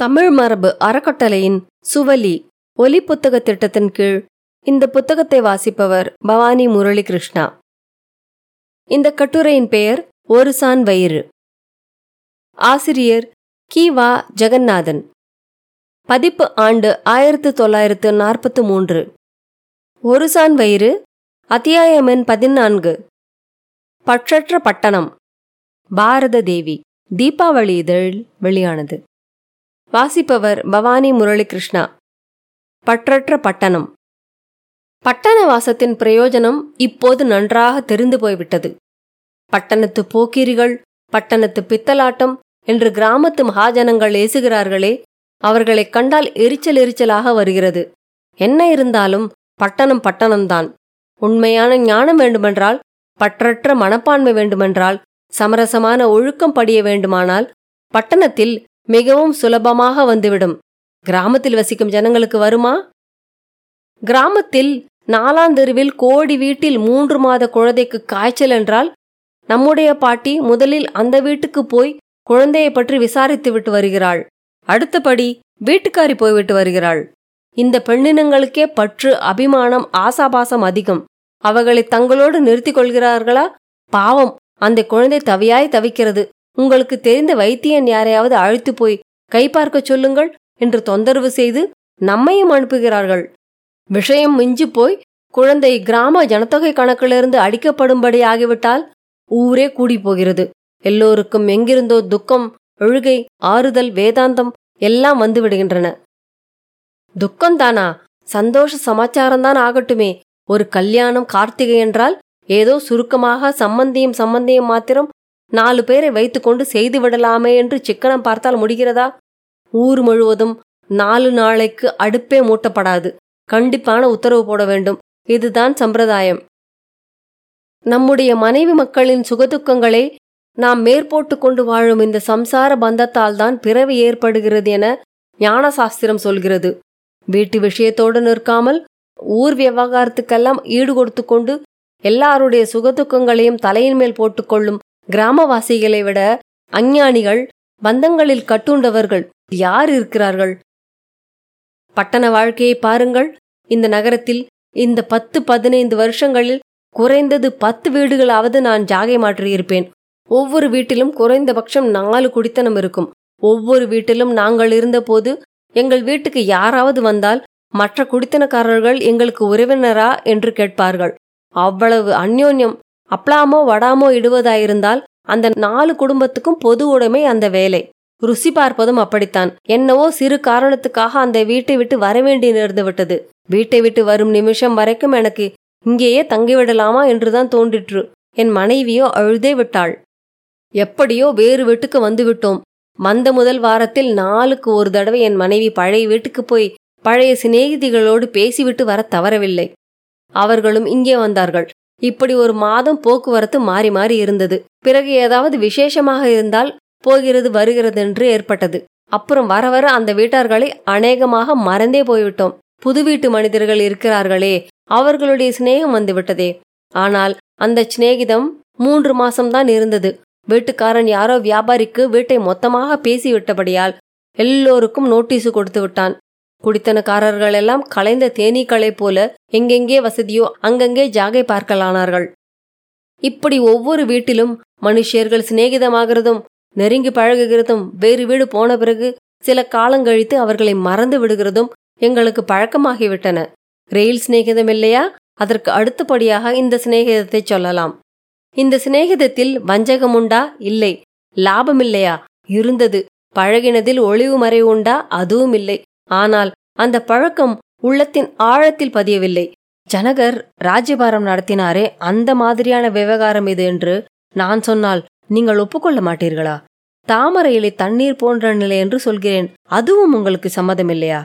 தமிழ் மரபு அறக்கட்டளையின் சுவலி ஒலி புத்தக திட்டத்தின் கீழ் இந்த புத்தகத்தை வாசிப்பவர் பவானி முரளி கிருஷ்ணா இந்த கட்டுரையின் பெயர் ஒரு சான் வயிறு ஆசிரியர் கி வா ஜெகநாதன் பதிப்பு ஆண்டு ஆயிரத்து தொள்ளாயிரத்து நாற்பத்து மூன்று ஒரு சான் வயிறு அத்தியாயம் எண் பதினான்கு பற்றற்ற பட்டணம் பாரத தேவி தீபாவளி இதழில் வெளியானது வாசிப்பவர் பவானி முரளி கிருஷ்ணா பற்றற்ற பட்டணம் பட்டண வாசத்தின் பிரயோஜனம் இப்போது நன்றாக தெரிந்து போய்விட்டது பட்டணத்து போக்கிரிகள் பட்டணத்து பித்தலாட்டம் என்று கிராமத்து மகாஜனங்கள் ஏசுகிறார்களே அவர்களைக் கண்டால் எரிச்சல் எரிச்சலாக வருகிறது என்ன இருந்தாலும் பட்டணம் பட்டணம்தான் உண்மையான ஞானம் வேண்டுமென்றால் பற்றற்ற மனப்பான்மை வேண்டுமென்றால் சமரசமான ஒழுக்கம் படிய வேண்டுமானால் பட்டணத்தில் மிகவும் சுலபமாக வந்துவிடும் கிராமத்தில் வசிக்கும் ஜனங்களுக்கு வருமா கிராமத்தில் நாலாந்தெருவில் கோடி வீட்டில் மூன்று மாத குழந்தைக்கு காய்ச்சல் என்றால் நம்முடைய பாட்டி முதலில் அந்த வீட்டுக்கு போய் குழந்தையை பற்றி விசாரித்து விட்டு வருகிறாள் அடுத்தபடி வீட்டுக்காரி போய்விட்டு வருகிறாள் இந்த பெண்ணினங்களுக்கே பற்று அபிமானம் ஆசாபாசம் அதிகம் அவர்களை தங்களோடு நிறுத்திக் கொள்கிறார்களா பாவம் அந்த குழந்தை தவியாய் தவிக்கிறது உங்களுக்கு தெரிந்த வைத்தியன் யாரையாவது அழைத்து போய் கை பார்க்க சொல்லுங்கள் என்று தொந்தரவு செய்து நம்மையும் அனுப்புகிறார்கள் விஷயம் மிஞ்சி போய் குழந்தை கிராம ஜனத்தொகை கணக்கிலிருந்து அடிக்கப்படும்படி ஆகிவிட்டால் ஊரே கூடி போகிறது எல்லோருக்கும் எங்கிருந்தோ துக்கம் ஒழுகை ஆறுதல் வேதாந்தம் எல்லாம் வந்து விடுகின்றன துக்கம்தானா சந்தோஷ சமாச்சாரம்தான் ஆகட்டுமே ஒரு கல்யாணம் கார்த்திகை என்றால் ஏதோ சுருக்கமாக சம்பந்தியும் சம்பந்தியும் மாத்திரம் நாலு பேரை வைத்துக்கொண்டு செய்து விடலாமே என்று சிக்கனம் பார்த்தால் முடிகிறதா ஊர் முழுவதும் நாலு நாளைக்கு அடுப்பே மூட்டப்படாது கண்டிப்பான உத்தரவு போட வேண்டும் இதுதான் சம்பிரதாயம் நம்முடைய மனைவி மக்களின் சுகதுக்கங்களை நாம் மேற்போட்டு கொண்டு வாழும் இந்த சம்சார பந்தத்தால் தான் பிறவி ஏற்படுகிறது என ஞான சாஸ்திரம் சொல்கிறது வீட்டு விஷயத்தோடு நிற்காமல் ஊர் விவகாரத்துக்கெல்லாம் ஈடு கொடுத்து கொண்டு எல்லாருடைய சுகதுக்கங்களையும் தலையின் மேல் போட்டுக்கொள்ளும் கிராமவாசிகளை விட அஞ்ஞானிகள் பந்தங்களில் கட்டுண்டவர்கள் யார் இருக்கிறார்கள் பட்டண வாழ்க்கையை பாருங்கள் இந்த நகரத்தில் இந்த பத்து பதினைந்து வருஷங்களில் குறைந்தது பத்து வீடுகளாவது நான் ஜாகை மாற்றியிருப்பேன் ஒவ்வொரு வீட்டிலும் குறைந்தபட்சம் நாலு குடித்தனம் இருக்கும் ஒவ்வொரு வீட்டிலும் நாங்கள் இருந்தபோது எங்கள் வீட்டுக்கு யாராவது வந்தால் மற்ற குடித்தனக்காரர்கள் எங்களுக்கு உறவினரா என்று கேட்பார்கள் அவ்வளவு அந்யோன்யம் அப்ளாமோ வடாமோ இடுவதாயிருந்தால் அந்த நாலு குடும்பத்துக்கும் பொது உடைமை அந்த வேலை ருசி பார்ப்பதும் அப்படித்தான் என்னவோ சிறு காரணத்துக்காக அந்த வீட்டை விட்டு வரவேண்டி நேர்ந்து விட்டது வீட்டை விட்டு வரும் நிமிஷம் வரைக்கும் எனக்கு இங்கேயே தங்கிவிடலாமா என்றுதான் தோன்றிற்று என் மனைவியோ அழுதே விட்டாள் எப்படியோ வேறு வீட்டுக்கு வந்து விட்டோம் வந்த முதல் வாரத்தில் நாளுக்கு ஒரு தடவை என் மனைவி பழைய வீட்டுக்கு போய் பழைய சிநேகிதிகளோடு பேசிவிட்டு வர தவறவில்லை அவர்களும் இங்கே வந்தார்கள் இப்படி ஒரு மாதம் போக்குவரத்து மாறி மாறி இருந்தது பிறகு ஏதாவது விசேஷமாக இருந்தால் போகிறது வருகிறது என்று ஏற்பட்டது அப்புறம் வர வர அந்த வீட்டார்களை அநேகமாக மறந்தே போய்விட்டோம் புது வீட்டு மனிதர்கள் இருக்கிறார்களே அவர்களுடைய சிநேகம் வந்துவிட்டதே ஆனால் அந்த சிநேகிதம் மூன்று மாசம்தான் இருந்தது வீட்டுக்காரன் யாரோ வியாபாரிக்கு வீட்டை மொத்தமாக பேசிவிட்டபடியால் எல்லோருக்கும் நோட்டீஸு கொடுத்து விட்டான் குடித்தனக்காரர்கள் எல்லாம் கலைந்த தேனீக்களைப் போல எங்கெங்கே வசதியோ அங்கங்கே ஜாகை பார்க்கலானார்கள் இப்படி ஒவ்வொரு வீட்டிலும் மனுஷியர்கள் சிநேகிதமாகிறதும் நெருங்கி பழகுகிறதும் வேறு வீடு போன பிறகு சில காலங்கழித்து அவர்களை மறந்து விடுகிறதும் எங்களுக்கு பழக்கமாகிவிட்டன ரெயில் சிநேகிதம் இல்லையா அதற்கு அடுத்தபடியாக இந்த சிநேகிதத்தை சொல்லலாம் இந்த சிநேகிதத்தில் வஞ்சகம் உண்டா இல்லை லாபமில்லையா இருந்தது பழகினதில் ஒளிவு மறை உண்டா அதுவும் இல்லை ஆனால் அந்த பழக்கம் உள்ளத்தின் ஆழத்தில் பதியவில்லை ஜனகர் ராஜ்யபாரம் நடத்தினாரே அந்த மாதிரியான விவகாரம் இது என்று நான் சொன்னால் நீங்கள் ஒப்புக்கொள்ள மாட்டீர்களா தாமரை இலை தண்ணீர் போன்ற நிலை என்று சொல்கிறேன் அதுவும் உங்களுக்கு சம்மதமில்லையா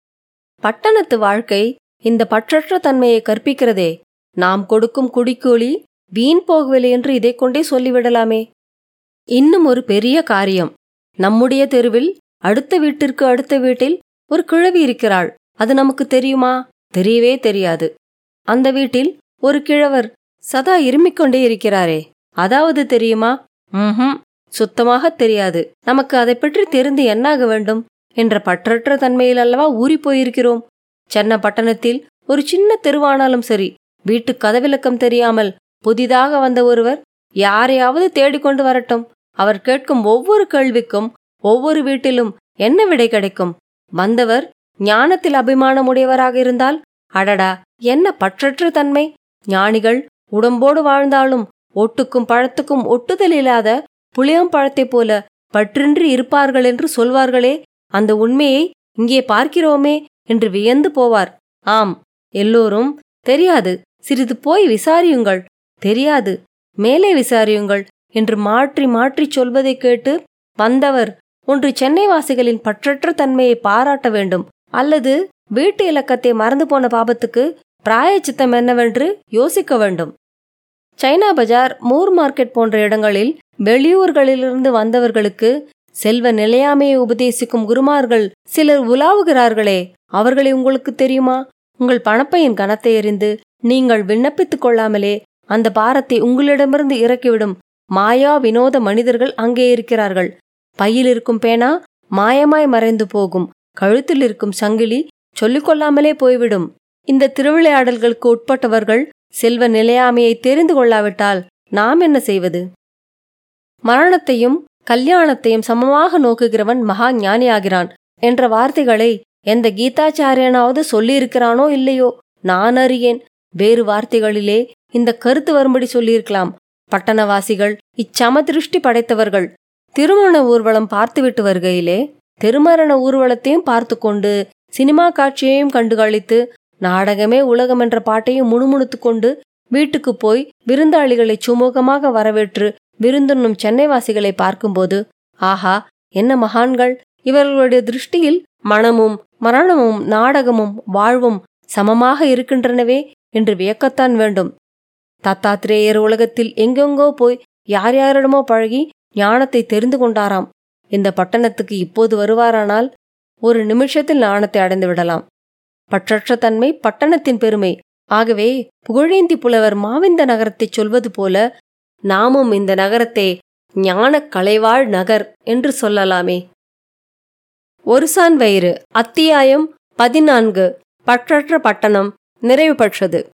பட்டணத்து வாழ்க்கை இந்த பற்றற்ற தன்மையை கற்பிக்கிறதே நாம் கொடுக்கும் குடிக்கூலி வீண் போகவில்லை என்று இதை கொண்டே சொல்லிவிடலாமே இன்னும் ஒரு பெரிய காரியம் நம்முடைய தெருவில் அடுத்த வீட்டிற்கு அடுத்த வீட்டில் ஒரு கிழவி இருக்கிறாள் அது நமக்கு தெரியுமா தெரியவே தெரியாது அந்த வீட்டில் ஒரு கிழவர் சதா இருமிக் கொண்டே இருக்கிறாரே அதாவது தெரியுமா ம்ஹும் சுத்தமாக தெரியாது நமக்கு அதை பற்றி தெரிந்து என்னாக வேண்டும் என்ற பற்றற்ற தன்மையில் அல்லவா ஊறி போயிருக்கிறோம் சென்ன பட்டணத்தில் ஒரு சின்ன தெருவானாலும் சரி வீட்டு கதவிலக்கம் தெரியாமல் புதிதாக வந்த ஒருவர் யாரையாவது தேடிக்கொண்டு வரட்டும் அவர் கேட்கும் ஒவ்வொரு கேள்விக்கும் ஒவ்வொரு வீட்டிலும் என்ன விடை கிடைக்கும் வந்தவர் ஞானத்தில் அபிமானமுடையவராக இருந்தால் அடடா என்ன பற்றற்ற தன்மை ஞானிகள் உடம்போடு வாழ்ந்தாலும் ஒட்டுக்கும் பழத்துக்கும் ஒட்டுதல் இல்லாத புளியம்பழத்தைப் போல பற்றின்றி இருப்பார்கள் என்று சொல்வார்களே அந்த உண்மையை இங்கே பார்க்கிறோமே என்று வியந்து போவார் ஆம் எல்லோரும் தெரியாது சிறிது போய் விசாரியுங்கள் தெரியாது மேலே விசாரியுங்கள் என்று மாற்றி மாற்றிச் சொல்வதைக் கேட்டு வந்தவர் ஒன்று சென்னை வாசிகளின் பற்றற்ற தன்மையை பாராட்ட வேண்டும் அல்லது வீட்டு இலக்கத்தை மறந்து போன பாபத்துக்கு பிராயச்சித்தம் என்னவென்று யோசிக்க வேண்டும் சைனா பஜார் மூர் மார்க்கெட் போன்ற இடங்களில் வெளியூர்களிலிருந்து வந்தவர்களுக்கு செல்வ நிலையாமையை உபதேசிக்கும் குருமார்கள் சிலர் உலாவுகிறார்களே அவர்களை உங்களுக்கு தெரியுமா உங்கள் பணப்பையின் கனத்தை எறிந்து நீங்கள் விண்ணப்பித்துக் கொள்ளாமலே அந்த பாரத்தை உங்களிடமிருந்து இறக்கிவிடும் மாயா வினோத மனிதர்கள் அங்கே இருக்கிறார்கள் பையில் இருக்கும் பேனா மாயமாய் மறைந்து போகும் கழுத்தில் இருக்கும் சங்கிலி சொல்லிக்கொள்ளாமலே போய்விடும் இந்த திருவிளையாடல்களுக்கு உட்பட்டவர்கள் செல்வ நிலையாமையை தெரிந்து கொள்ளாவிட்டால் நாம் என்ன செய்வது மரணத்தையும் கல்யாணத்தையும் சமமாக நோக்குகிறவன் மகா ஞானியாகிறான் என்ற வார்த்தைகளை எந்த கீதாச்சாரியனாவது சொல்லியிருக்கிறானோ இல்லையோ நான் அறியேன் வேறு வார்த்தைகளிலே இந்த கருத்து வரும்படி சொல்லியிருக்கலாம் பட்டணவாசிகள் இச்சம திருஷ்டி படைத்தவர்கள் திருமண ஊர்வலம் பார்த்துவிட்டு வருகையிலே திருமரண ஊர்வலத்தையும் பார்த்து கொண்டு சினிமா காட்சியையும் கண்டு கழித்து நாடகமே உலகம் என்ற பாட்டையும் முணுமுணுத்து கொண்டு வீட்டுக்கு போய் விருந்தாளிகளை சுமூகமாக வரவேற்று விருந்துண்ணும் சென்னைவாசிகளை பார்க்கும்போது ஆஹா என்ன மகான்கள் இவர்களுடைய திருஷ்டியில் மனமும் மரணமும் நாடகமும் வாழ்வும் சமமாக இருக்கின்றனவே என்று வியக்கத்தான் வேண்டும் தத்தாத்திரேயர் உலகத்தில் எங்கெங்கோ போய் யார் யாரிடமோ பழகி ஞானத்தை தெரிந்து கொண்டாராம் இந்த பட்டணத்துக்கு இப்போது வருவாரானால் ஒரு நிமிஷத்தில் ஞானத்தை அடைந்து விடலாம் பற்றற்ற தன்மை பட்டணத்தின் பெருமை ஆகவே புகழேந்தி புலவர் மாவிந்த நகரத்தைச் சொல்வது போல நாமும் இந்த நகரத்தை ஞானக் கலைவாழ் நகர் என்று சொல்லலாமே ஒருசான் வயிறு அத்தியாயம் பதினான்கு பற்றற்ற பட்டணம் நிறைவு பெற்றது